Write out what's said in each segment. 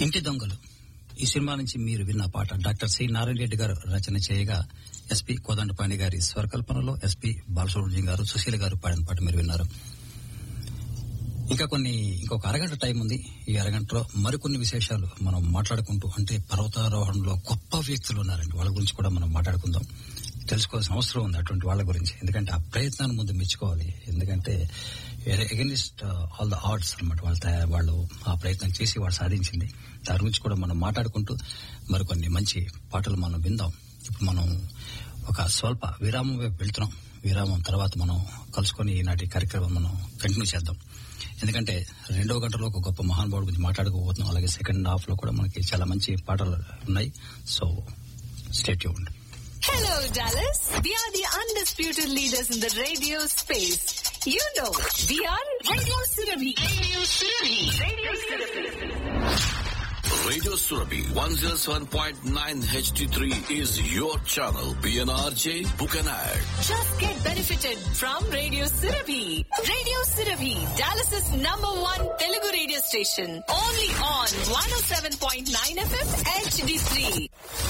ఇంటి దొంగలు ఈ సినిమా నుంచి మీరు విన్న పాట డాక్టర్ సి నారాయణ రెడ్డి గారు రచన చేయగా ఎస్పి కోదండపాణి గారి స్వరకల్పనలో ఎస్పి బాలసుబ్రహ్మణ్యం గారు సుశీల గారు పాడిన పాట మీరు విన్నారు ఇంకా కొన్ని ఇంకొక అరగంట టైం ఉంది ఈ అరగంటలో మరికొన్ని విశేషాలు మనం మాట్లాడుకుంటూ అంటే పర్వతారోహణలో గొప్ప వ్యక్తులు ఉన్నారండి వాళ్ళ గురించి కూడా మనం మాట్లాడుకుందాం తెలుసుకోవాల్సిన అవసరం ఉంది అటువంటి వాళ్ళ గురించి ఎందుకంటే ఆ ప్రయత్నాన్ని ముందు మెచ్చుకోవాలి ఎందుకంటే ఎగనిస్ట్ ఆల్ ద ఆర్ట్స్ అనమాట వాళ్ళ తయా- వాళ్ళు ఆ ప్రయత్నం చేసి వాళ్ళు సాధించింది దాని గురించి కూడా మనం మాట్లాడుకుంటూ మరికొన్ని మంచి పాటలు మనం విందాం ఇప్పుడు మనం ఒక స్వల్ప విరామం వైపు వెళ్తున్నాం విరామం తర్వాత మనం కలుసుకొని ఈనాటి కార్యక్రమం మనం కంటిన్యూ చేద్దాం ఎందుకంటే రెండో గంటలో ఒక గొప్ప మహానుభావుడు గురించి మాట్లాడుకోబోతున్నాం అలాగే సెకండ్ హాఫ్ లో కూడా మనకి చాలా మంచి పాటలు ఉన్నాయి సో స్టేట్ యూన్ Hello, Dallas. We are the undisputed leaders in the radio space. You know, we are Radio Surabhi. Radio Surabhi. Radio Surabhi. Radio Surabhi 107.9 HD3 is your channel. PNRJ, book an ad. Just get benefited from Radio Surabhi. Radio Surabhi, Dallas's number one Telugu radio station. Only on 107.9 FM HD3.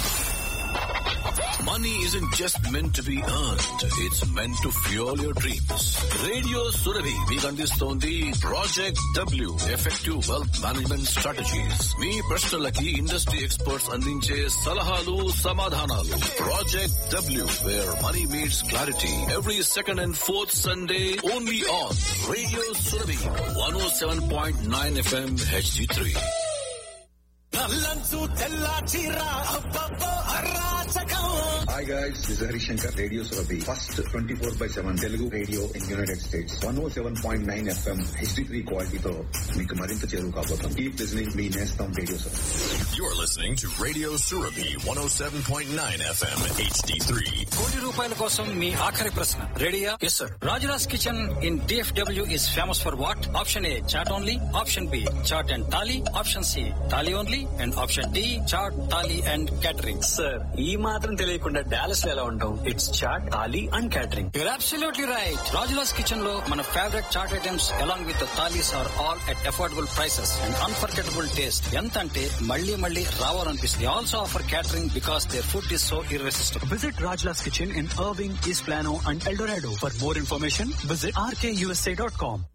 Money isn't just meant to be earned. It's meant to fuel your dreams. Radio Surabhi మీకు అందిస్తోంది project W effective wealth management strategies మీ ప్రశ్నలకి industry experts అందించే సలహాలు సమాధానాలు project W where money meets clarity every second and fourth Sunday only on radio Surabhi one O seven point nine FM HD three నల్లంచు తెల్ల చీర అబ్బబ్బో అరాచకం Hi guys, this is Harishankar, Radio Surabhi. First 24 by 7 Telugu radio in United States. 107.9 FM HD3 క్వాలిటీతో మీకు మరింత చేరువు కాబోతాం keep listening మీ నేస్తం radio sir You're listening to Radio Surabhi 107.9 FM HD3. కోటి రూపాయల కోసం మీ ఆఖరి ప్రశ్న రెడీయా yes sir Rajula's kitchen in DFW is famous for what option A chaat only option B chaat and thali option C thali only and option D chaat thali and catering sir ఈ మాత్రం తెలియకుండా Dallas లో ఎలా ఉంటాం it's chaat thali and catering You're absolutely right. Rajula's Kitchen లో మన favourite chaat items along with the thalis are all at affordable prices and unforgettable taste. ఎంత అంటే మళ్ళీ మళ్ళీ రావాలనిపిస్తుంది. They also offer catering because their food is so irresistible. Visit Rajula's kitchen in Irving east Plano and Eldorado for more information visit RKUSA dot com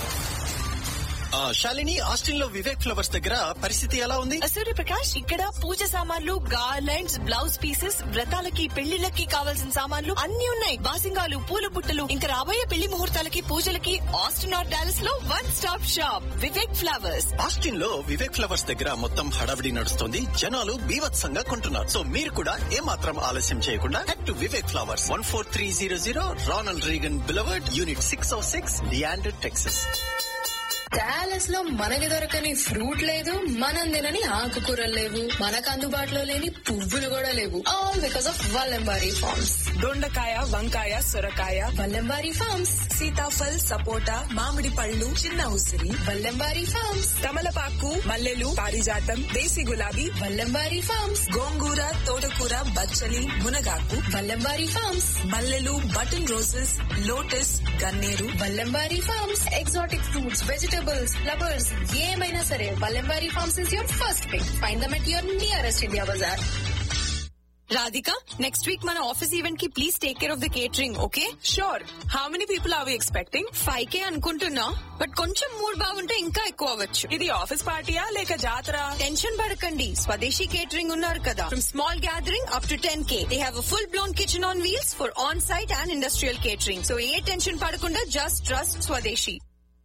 Shalini Austin లో Vivek flowers దగ్గర పరిస్థితి ఎలా ఉంది సూర్యప్రకాష్ ఇక్కడ పూజ సామాన్లు గార్లెండ్స్ బ్లౌజ్ పీసెస్ వ్రతాలకి పెళ్లిళ్ళకి కావాల్సిన సామాన్లు అన్ని ఉన్నాయి బాసింగాలు పూల బుట్టలు ఇంకా రాబోయే పెళ్లి ముహూర్తాలకి పూజలకి ఆస్టిన్ ఆర్ డాలస్ లో one stop shop Vivek flowers Austin లో వివేక్ ఫ్లవర్స్ దగ్గర మొత్తం హడావిడి నడుస్తుంది జనాలు బీభత్సంగా కొంటున్నారు సో మీరు కూడా ఏమాత్రం ఆలస్యం చేయకుండా head to Vivek flowers one four three zero zero Ronald Reagan boulevard unit six O six Leander Texas Dallas లో మనకి దొరకని ఫ్రూట్ లేదు మనం తినని ఆకుకూరలు లేవు మనకు అందుబాటులో లేని పువ్వులు కూడా లేవు all because of Vallambari farms దొండకాయ వంకాయ సొరకాయ వల్లంబారీ ఫార్మ్స్ సీతాఫల్ సపోటా మామిడి పళ్ళు చిన్న ఉసిరి వల్లంబారీ ఫార్మ్స్ తమలపాకు మల్లెలు పారిజాతం దేశీ గులాబీ వల్లంబారీ ఫార్మ్స్ గోంగూర తోటకూర బచ్చలి మునగాకు వల్లంబారీ ఫార్మ్స్ మల్లెలు బటన్ రోజెస్ లోటస్ గన్నేరు Vallambari farms exotic fruits vegetables flowers ఏమైనా సరే Vallambari farms is your first pick find them at your nearest India bazaar Radhika next week మన ఆఫీస్ ఈవెంట్ కి please take care of the catering okay sure how many people are we expecting five K అనుకుంటున్నా but కొంచెం mood బాగుంటే ఇంకా ఎక్కువ అవ్వచ్చు ఇది office పార్టీయా లేక జాతర టెన్షన్ పడకండి స్వదేశీ కేటరింగ్ ఉన్నారు కదా from small gathering up to ten K they have full blown kitchen on wheels for on site and industrial catering so ఏ టెన్షన్ పడకుండా జస్ట్ ట్రస్ట్ స్వదేశీ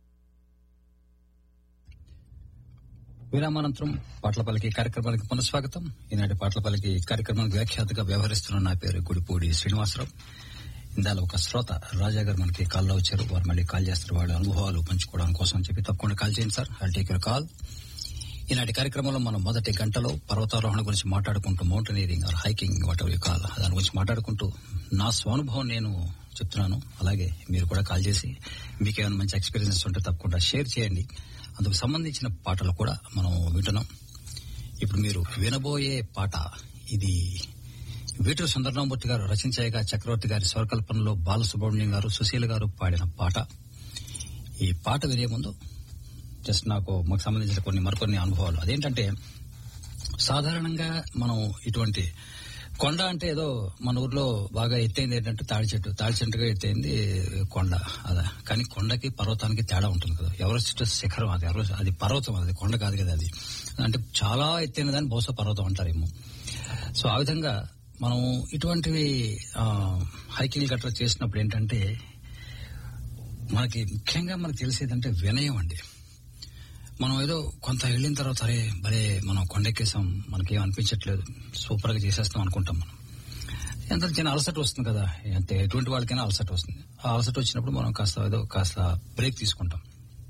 విరామానంతరం పాటల పలికి కార్యక్రమానికి పునఃస్వాగతం ఈనాటి పాటల పలికి కార్యక్రమానికి వ్యాఖ్యాతగా వ్యవహరిస్తున్న నా పేరు గుడిపూడి శ్రీనివాసరావు ఇందాల ఒక శ్రోత రాజా గారు మనకి కాల్లో వచ్చారు వారు మళ్ళీ కాల్ చేస్తారు వాళ్ళ అనుభవాలు పంచుకోవడం కోసం అని చెప్పి తప్పకుండా కాల్ చేయండి sir I take your call ఈనాటి కార్యక్రమంలో మనం మొదటి గంటలో పర్వతారోహణ గురించి మాట్లాడుకుంటూ mountaineering or hiking whatever call దాని గురించి మాట్లాడుకుంటూ నా స్వానుభవం నేను చెప్తున్నాను అలాగే మీరు కూడా కాల్ చేసి మీకేమైనా మంచి ఎక్స్పీరియన్సెస్ ఉంటే తప్పకుండా షేర్ చేయండి అందుకు సంబంధించిన పాటలు కూడా మనం వింటున్నాం ఇప్పుడు మీరు వినబోయే పాట ఇది వేటూరు సుందరరామూర్తి గారు రచించగా చక్రవర్తి గారి స్వరకల్పనలో బాలసుబ్రహ్మణ్యం గారు సుశీల గారు పాడిన పాట ఈ పాట వినే ముందు జస్ట్ నాకు మాకు సంబంధించిన కొన్ని మరికొన్ని అనుభవాలు అదేంటంటే సాధారణంగా మనం ఇటువంటి కొండ అంటే ఏదో మన ఊర్లో బాగా ఎత్తైంది ఏంటంటే తాడి చెట్టు తాడి చెట్టుగా ఎత్తైంది కొండ అదా కానీ కొండకి పర్వతానికి తేడా ఉంటుంది కదా ఎవరెస్ట్ శిఖరం అది ఎవరెస్ట్ అది పర్వతం అది కొండ కాదు కదా అది అంటే చాలా ఎత్తైన దాన్ని బహుశా పర్వతం అంటారేమో సో ఆ విధంగా మనం ఇటువంటివి హైకింగ్ గట్రా చేసినప్పుడు ఏంటంటే మనకి ముఖ్యంగా మనకు తెలిసేదంటే వినయం అండి మనం ఏదో కొంత వెళ్ళిన తర్వాత అరే భలే మనం కొండెక్కేసాం మనకేం అనిపించట్లేదు సూపర్ గా చేసేస్తాం అనుకుంటాం మనం ఎంత చిన్న అలసట వస్తుంది కదా ఎంత ఎటువంటి వాళ్ళకైనా అలసట వస్తుంది ఆ అలసట వచ్చినప్పుడు మనం కాస్త ఏదో కాస్త బ్రేక్ తీసుకుంటాం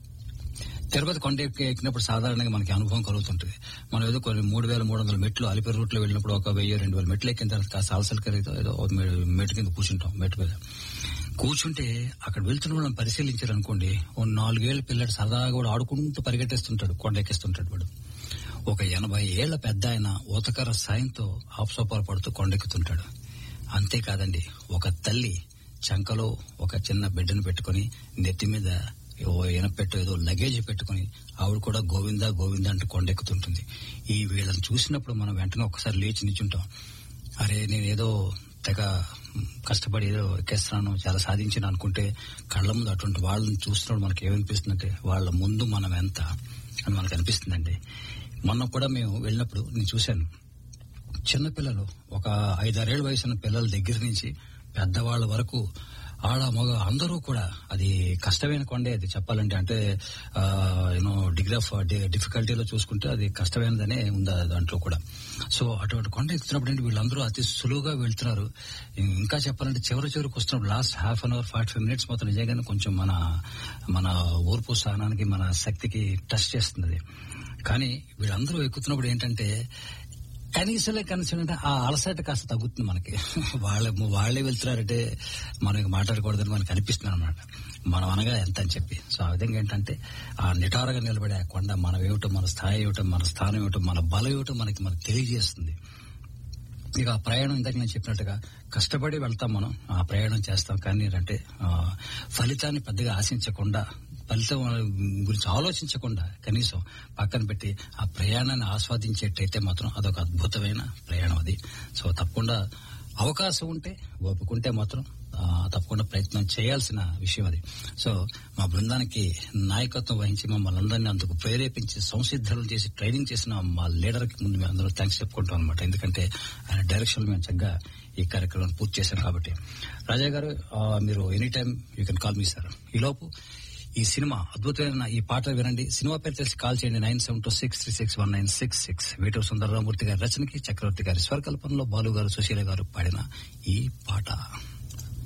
తిరుపతి కొండ ఎక్కి ఎక్కినప్పుడు సాధారణంగా మనకి అనుభవం కలుగుతుంటుంది మనం ఏదో కొన్ని మూడు వేల మూడు వందల మెట్లు అలిపి రూట్ లో వెళ్ళినప్పుడు ఒక వెయ్యి రెండు వేల మెట్లు ఎక్కిన తర్వాత కాస్త అలసట కలిగితే ఏదో ఒక మె- మెట్టు కింద కూర్చుంటాం మెట్టు మీద కూర్చుంటే అక్కడ వెళ్తున్న వాళ్ళని పరిశీలించారు అనుకోండి ఓ నాలుగేళ్ల పిల్లడు సరదాగా కూడా ఆడుకుంటూ పరిగెట్టేస్తుంటాడు కొండ ఎక్కిస్తుంటాడు వాడు ఒక ఎనభై ఏళ్ల పెద్ద ఆయన ఊతకర సాయంతో ఆప్సోపాలు పడుతూ కొండెక్కుతుంటాడు అంతేకాదండి ఒక తల్లి చంకలో ఒక చిన్న బిడ్డను పెట్టుకుని నెత్తి మీద ఓ ఎనపెట్టు ఏదో లగేజ్ పెట్టుకుని ఆవిడ కూడా గోవిందా గోవిందా అంటూ కొండెక్కుతుంటుంది ఈ వీళ్ళని చూసినప్పుడు మనం వెంటనే ఒకసారి లేచి నిల్చుంటాం అరే నేను ఏదో తెగ కష్టపడి ఏదో ఎక్కేస్తున్నాను చాలా సాధించాను అనుకుంటే కళ్ళ ముందు అటువంటి వాళ్ళని చూస్తున్నప్పుడు మనకి ఏమనిపిస్తుందంటే వాళ్ళ ముందు మనం ఎంత అని మనకు అనిపిస్తుందండి మొన్న కూడా మేము వెళ్ళినప్పుడు నేను చూశాను చిన్నపిల్లలు ఒక ఐదారేళ్ల వయసున్న పిల్లల దగ్గర నుంచి పెద్దవాళ్ళ వరకు ఆడ మగ అందరూ కూడా అది కష్టమైన కొండే అది చెప్పాలంటే అంటే యూనో డిగ్రీ ఆఫ్ డిఫికల్టీలో చూసుకుంటే అది కష్టమైనదనే ఉంది ఆ దాంట్లో కూడా సో అటువంటి కొండ ఎక్కుతున్నప్పుడు ఏంటి వీళ్ళందరూ అతి సులువుగా వెళ్తున్నారు ఇంకా చెప్పాలంటే చివరి చివరికి వస్తున్నప్పుడు last half an hour forty five minutes మొత్తం నిజంగానే కొంచెం మన మన ఓర్పు సహనానికి మన శక్తికి టచ్ చేస్తుంది అది. కానీ వీళ్ళందరూ ఎక్కుతున్నప్పుడు ఏంటంటే కనీసంలో కనీసం అంటే ఆ అలసట కాస్త తగ్గుతుంది మనకి వాళ్ళ వాళ్ళే వెళ్తున్నారంటే మనం ఇక మాట్లాడకూడదని మనకి అనిపిస్తుంది అనమాట మనం అనగా ఎంత అని చెప్పి సో ఆ విధంగా ఏంటంటే ఆ నిటారుగా నిలబడే ఆ కొండ మనం ఏమిటో మన స్థాయి ఏమిటో మన స్థానం ఏమిటో మన బలం ఏమిటో మనకి మనకు తెలియజేస్తుంది ఇక ఆ ప్రయాణం ఇందాక నేను చెప్పినట్టుగా కష్టపడి వెళ్తాం మనం ఆ ప్రయాణం చేస్తాం కానీ ఏంటంటే ఆ, ఫలితాన్ని పెద్దగా ఆశించకుండా ఫలితం గురించి ఆలోచించకుండా కనీసం పక్కన పెట్టి ఆ ప్రయాణాన్ని ఆస్వాదించేటైతే మాత్రం అదొక అద్భుతమైన ప్రయాణం అది సో తప్పకుండా అవకాశం ఉంటే ఓపుకుంటే మాత్రం ఆ, తప్పకుండా ప్రయత్నం చేయాల్సిన విషయం అది సో మా బృందానికి నాయకత్వం వహించి మమ్మల్ని అందరినీ అందుకు ప్రేరేపించి సంసిద్ధులు చేసి ట్రైనింగ్ చేసిన మా లీడర్ కి ముందు మేము అందరూ థ్యాంక్స్ చెప్పుకుంటాం అనమాట ఎందుకంటే ఆయన డైరెక్షన్ మేము చక్కగా ఈ కార్యక్రమాన్ని పూర్తి చేశాం కాబట్టి రాజా గారు ఆ, మీరు any time you can call me sir ఈలోపు ఈ సినిమా అద్భుతమైన ఈ పాట వినండి సినిమా పేరు తెలిసి కాల్ చేయండి nine seven two six three six one nine six six Veturi Sundararamamurthy గారి రచనకి చక్రవర్తి గారి స్వరకల్పనలో బాలు గారు సుశీల గారు పాడిన ఈ పాట